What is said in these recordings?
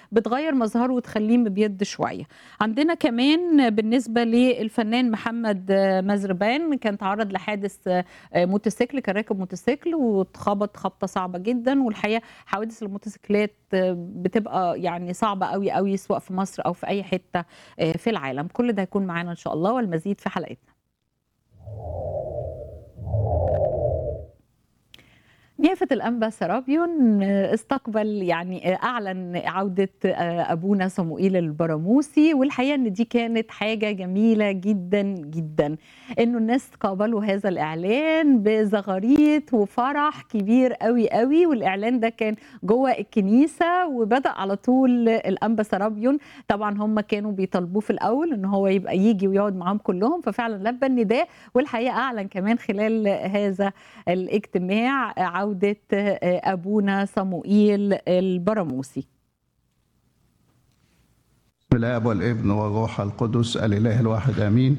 بتغير مظهره وتخليه مبيض شويه عندنا كمان بالنسبه للفنان محمد مزربان كان تعرض لحادث موتوسيكل كان راكب موتوسيكل واتخبط خبطه صعبه جدا والحقيقه حوادث الموتوسيكلات بتبقى يعني صعبه قوي قوي سواء في مصر او في اي حته في العالم كل ده هيكون معانا ان شاء الله والمزيد في حلقتنا نيافة الأنبا سرابيون استقبل يعني أعلن عودة أبونا صموئيل البراموسي والحقيقة أن دي كانت حاجة جميلة جدا جدا أنه الناس قابلوا هذا الإعلان بزغاريت وفرح كبير قوي قوي والإعلان ده كان جوه الكنيسة وبدأ على طول الأنبا سرابيون طبعا هم كانوا بيطالبوه في الأول أن هو يبقى يجي ويقعد معاهم كلهم ففعلا لبى النداء والحقيقة أعلن كمان خلال هذا الاجتماع عودة أبونا صموئيل البراموسي بسم الآب والابن والروح القدس الإله الواحد آمين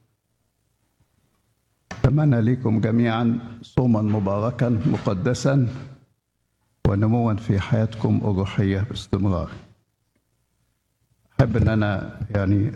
أتمنى لكم جميعا صوما مباركا مقدسا ونموا في حياتكم الروحية باستمرار أحب أن أنا يعني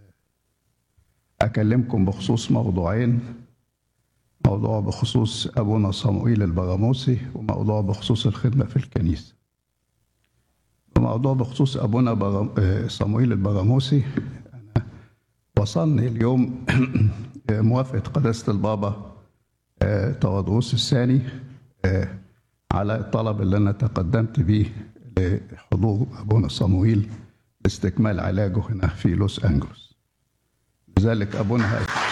أكلمكم بخصوص موضوعين موضوع بخصوص أبونا صموئيل البراموسي وموضوع بخصوص الخدمة في الكنيسة وموضوع بخصوص أبونا برام... صموئيل البراموسي أنا وصلني اليوم موافقة قداسة البابا تواضروس الثاني على الطلب اللي أنا تقدمت به لحضور أبونا صموئيل لاستكمال علاجه هنا في لوس أنجلوس لذلك أبونا